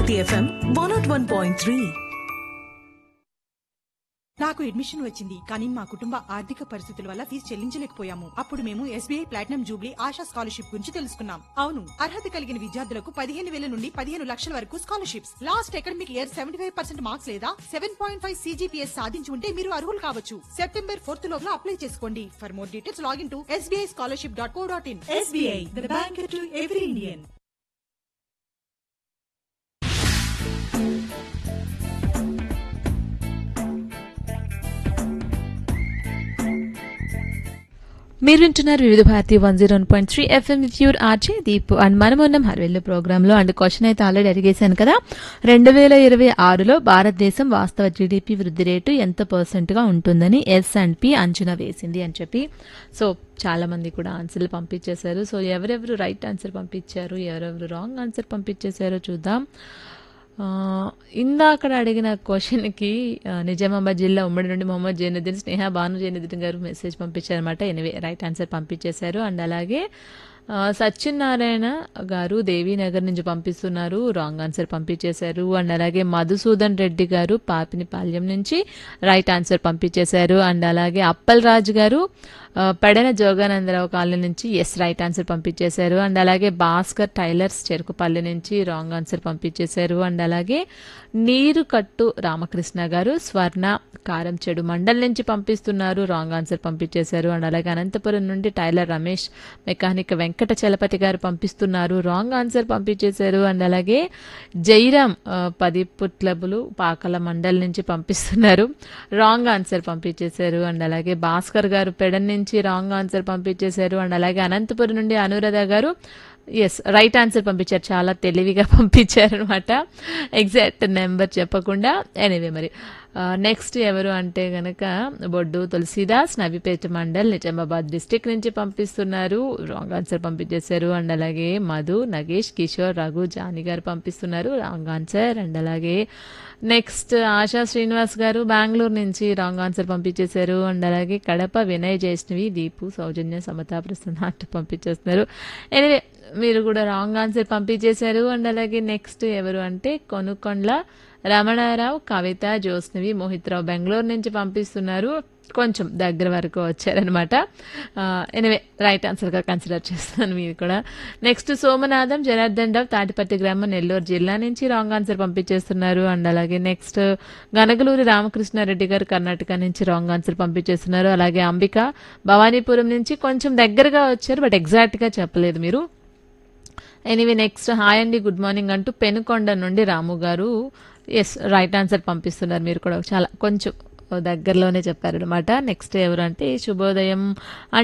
Shakti FM one not one point three నాకు admission వచ్చింది కానీ మా కుటుంబ ఆర్థిక పరిస్థితుల వల్ల ఫీజు చెల్లించలేకపోయాము అప్పుడు మేము SBI platinum jubilee Asha scholarship గురించి తెలుసుకున్నాం అవును అర్హత కలిగిన విద్యార్థులకు పదిహేను వేల నుండి పదిహేను లక్షల వరకు scholarships last academic year seventy five percent marks లేదా సెవెన్ పాయింట్ ఫైవ్ సీజీపీఎస్ సాధించి ఉంటే మీరు అర్హులు కావచ్చు సెప్టెంబర్ ఫోర్త్ లోపల అప్లై చేసుకోండి for more details login to SBI scholarship dot co dot in SBI the bank to every Indian మీరు వింటున్నారు Vividh Bharati one zero point three FM with your RJ Deep and మనం ఉన్నాం హర్వెల్లు ప్రోగ్రాంలో అండ్ క్వశ్చన్ అయితే already అడిగేశాను కదా రెండు వేల ఇరవై ఆరులో భారతదేశం వాస్తవ జీడిపి వృద్ధి రేటు ఎంత పర్సెంట్గా ఉంటుందని ఎస్ అండ్ పి అంచనా వేసింది అని చెప్పి సో చాలా మంది కూడా ఆన్సర్లు పంపించేశారు సో ఎవరెవరు రైట్ ఆన్సర్ పంపించారు ఎవరెవరు రాంగ్ ఆన్సర్ పంపించేశారో చూద్దాం ఆ, ఇందాకడ అడిగిన క్వశ్చన్కి ఆ, నిజామాబాద్ జిల్లా ఉమ్మడి నుండి మొహమ్మద్ జైనుద్దీన్ స్నేహ భాను జైనుద్దీన్ గారు మెసేజ్ పంపించారనమాట ఎనివే రైట్ ఆన్సర్ పంపించేశారు అండ్ అలాగే ఆ, సత్యనారాయణ గారు దేవీనగర్ నుంచి పంపిస్తున్నారు రాంగ్ ఆన్సర్ పంపించేశారు అండ్ అలాగే మధుసూదన్ రెడ్డి గారు పాపినిపాల్యం నుంచి రైట్ ఆన్సర్ పంపించేశారు అండ్ అలాగే అప్పల్ రాజు గారు ఆ, పెడన జోగానందరావు కాలనీ నుంచి ఎస్ రైట్ ఆన్సర్ పంపించేశారు అండ్ అలాగే భాస్కర్ టైలర్స్ చెరుకుపల్లి నుంచి రాంగ్ ఆన్సర్ పంపించేశారు అండ్ అలాగే నీరు కట్టు రామకృష్ణ గారు స్వర్ణ కారం చెడు మండల్ నుంచి పంపిస్తున్నారు రాంగ్ ఆన్సర్ పంపించేశారు అండ్ అలాగే అనంతపురం నుండి టైలర్ రమేష్ మెకానిక్ వెంకట చలపతి గారు పంపిస్తున్నారు రాంగ్ ఆన్సర్ పంపించేశారు అండ్ అలాగే జైరామ్ ఆ, పది పుట్లబులు పాకల మండల్ నుంచి పంపిస్తున్నారు రాంగ్ ఆన్సర్ పంపించేశారు అండ్ అలాగే భాస్కర్ గారు పెడన్ నుంచి రాంగ్ ఆన్సర్ పంపించేశారు అండ్ అలాగే అనంతపురం నుండి అనురాధ గారు ఎస్ రైట్ ఆన్సర్ పంపించారు చాలా తెలివిగా పంపించారు అనమాట ఎగ్జాక్ట్ నెంబర్ చెప్పకుండా ఎనీవే మరి నెక్స్ట్ ఎవరు అంటే గనక బొడ్డు తులసీదాస్ నవిపేట మండల్ నిజామాబాద్ డిస్టిక్ నుంచి పంపిస్తున్నారు రాంగ్ ఆన్సర్ పంపించేశారు అండ్ అలాగే మధు నగేష్ కిషోర్ రఘు జాని గారు పంపిస్తున్నారు రాంగ్ ఆన్సర్ అండ్ అలాగే నెక్స్ట్ ఆశా శ్రీనివాస్ గారు బెంగళూరు నుంచి రాంగ్ ఆన్సర్ పంపించేశారు అండ్ అలాగే కడప వినయ్ జైష్ణవి దీపు సౌజన్య సమతా ప్రస్తుతం అంటూ పంపించేస్తున్నారు ఎనివే మీరు కూడా రాంగ్ ఆన్సర్ పంపించేశారు అండ్ అలాగే నెక్స్ట్ ఎవరు అంటే కొనుకొండ్ల రమణారావు కవిత జ్యోత్స్నవి మోహిత్రావు బెంగళూరు నుంచి పంపిస్తున్నారు కొంచెం దగ్గర వరకు వచ్చారనమాట ఎనివే రైట్ ఆన్సర్గా కన్సిడర్ చేస్తాను మీరు కూడా నెక్స్ట్ సోమనాథం జనార్దన్ రావు తాటిపత్తి గ్రామం నెల్లూరు జిల్లా నుంచి రాంగ్ ఆన్సర్ పంపించేస్తున్నారు అండ్ అలాగే నెక్స్ట్ గనగలూరి రామకృష్ణారెడ్డి గారు కర్ణాటక నుంచి రాంగ్ ఆన్సర్ పంపించేస్తున్నారు అలాగే అంబిక భవానీపురం నుంచి కొంచెం దగ్గరగా వచ్చారు బట్ ఎగ్జాక్ట్గా చెప్పలేదు మీరు ఎనీవే నెక్స్ట్ హాయ్ అండి గుడ్ మార్నింగ్ అంటూ పెనుకొండ నుండి రాము గారు ఎస్ రైట్ ఆన్సర్ పంపిస్తున్నారు మీరు కూడా చాలా కొంచెం దగ్గరలోనే చెప్పారనమాట నెక్స్ట్ ఎవరు అంటే శుభోదయం